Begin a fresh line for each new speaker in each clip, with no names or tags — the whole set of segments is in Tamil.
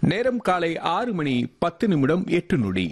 நேரம் காலை ஆறு மணி பத்து நிமிடம் எட்டு நொடி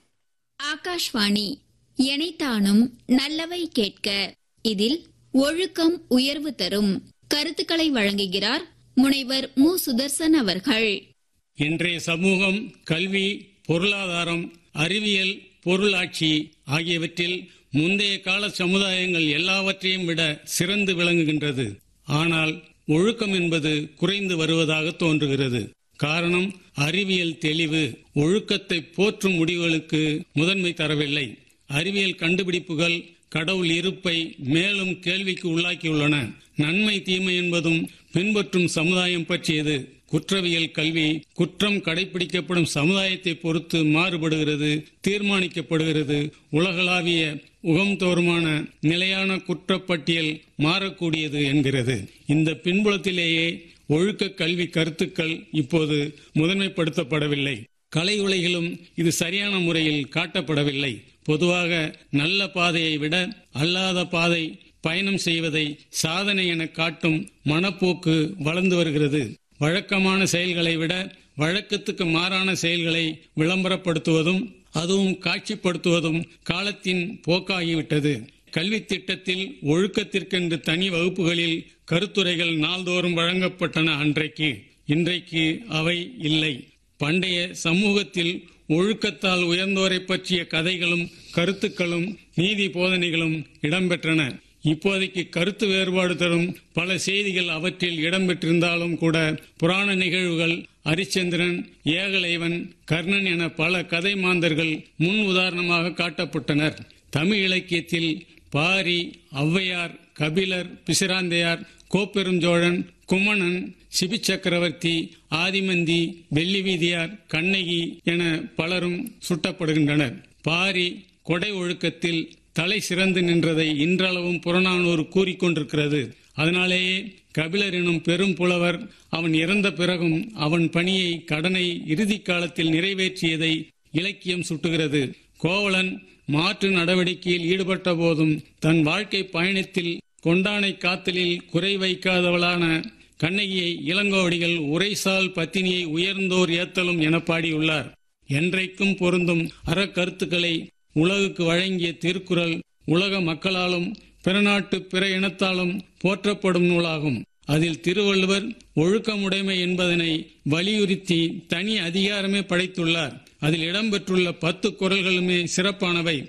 ஆகாஷ்வாணி எனைத்தானும் நல்லவை கேட்க இதில் ஒழுக்கம் உயர்வு தரும் கருத்துக்களை வழங்குகிறார் முனைவர் மு சுதர்சன் அவர்கள்
இன்றைய சமூகம் கல்வி பொருளாதாரம் அறிவியல் பொருளாட்சி ஆகியவற்றில் முந்தைய கால சமுதாயங்கள் எல்லாவற்றையும் விட சிறந்து விளங்குகின்றது ஆனால் ஒழுக்கம் என்பது குறைந்து வருவதாக தோன்றுகிறது காரணம் அறிவியல் தெளிவு ஒழுக்கத்தை போற்றும் முடிவுகளுக்கு முதன்மை தரவில்லை அறிவியல் கண்டுபிடிப்புகள் கடவுள் இருப்பை மேலும் கேள்விக்கு உள்ளாக்கியுள்ளன நன்மை தீமை என்பதும் பின்பற்றும் சமுதாயம் பற்றியது குற்றவியல் கல்வி குற்றம் கடைபிடிக்கப்படும் சமுதாயத்தை பொறுத்து மாறுபடுகிறது தீர்மானிக்கப்படுகிறது உலகளாவிய உகம்தோறுமான நிலையான குற்றப்பட்டியல் மாறக்கூடியது என்கிறது இந்த பின்புலத்திலேயே ஒழுக்க கல்வி கருத்துக்கள் இப்போது முதன்மைப்படுத்தப்படவில்லை கலை உலகிலும் இது சரியான முறையில் காட்டப்படவில்லை பொதுவாக நல்ல பாதையை விட அல்லாத பாதை பயணம் செய்வதை சாதனை என காட்டும் மனப்போக்கு வளர்ந்து வருகிறது வழக்கமான செயல்களை விட வழக்கத்துக்கு மாறான செயல்களை விளம்பரப்படுத்துவதும் அதுவும் காட்சிப்படுத்துவதும் காலத்தின் போக்காகிவிட்டது கல்வி திட்டத்தில் ஒழுக்கத்திற்கென்று தனி வகுப்புகளில் கருத்துரைகள் நாள்தோறும் வழங்கப்பட்டன அன்றைக்கு இன்றைக்கு அவை இல்லை பண்டைய சமூகத்தில் ஒழுக்கத்தால் உயர்ந்தோரை பற்றிய கதைகளும் கருத்துக்களும் நீதி போதனைகளும் இடம்பெற்றன இப்போதைக்கு கருத்து வேறுபாடு தரும் பல செய்திகள் அவற்றில் இடம்பெற்றிருந்தாலும் கூட புராண நிகழ்வுகள் அரிச்சந்திரன் ஏகலைவன் கர்ணன் என பல கதை மாந்தர்கள் முன் உதாரணமாக காட்டப்பட்டனர் தமிழ் இலக்கியத்தில் பாரி ஔவையார் கபிலர் பிசிராந்தையார் கோப்பெருஞ்சோழன் குமணன் சிபி சக்கரவர்த்தி ஆதிமந்தி வெள்ளி வீதியார் கண்ணகி என பலரும் சுட்டப்படுகின்றனர் பாரி கொடை ஒழுக்கத்தில் தலை சிறந்து நின்றதை இன்றளவும் புறநானூறு கூறிக்கொண்டிருக்கிறது அதனாலேயே கபிலர் எனும் பெரும் புலவர் அவன் இறந்த பிறகும் அவன் பணியை கடனை இறுதி காலத்தில் நிறைவேற்றியதை இலக்கியம் சுட்டுகிறது கோவலன் மாற்று நடவடிக்கையில் ஈடுபட்ட போதும் தன் வாழ்க்கை பயணத்தில் கொண்டானை காத்தலில் குறை வைக்காதவளான கண்ணகியை இளங்கோவடிகள் உரைசால் பத்தினியை உயர்ந்தோர் ஏத்தலும் என பாடியுள்ளார் என்றைக்கும் பொருந்தும் அறக்கருத்துக்களை உலகுக்கு வழங்கிய திருக்குறள் உலக மக்களாலும் பிற நாட்டு பிற இனத்தாலும் போற்றப்படும் நூலாகும் அதில் திருவள்ளுவர் ஒழுக்கமுடைமை என்பதனை வலியுறுத்தி தனி அதிகாரமே படைத்துள்ளார் அதில் இடம்பெற்றுள்ள பத்து குரல்களுமே சிறப்பானவை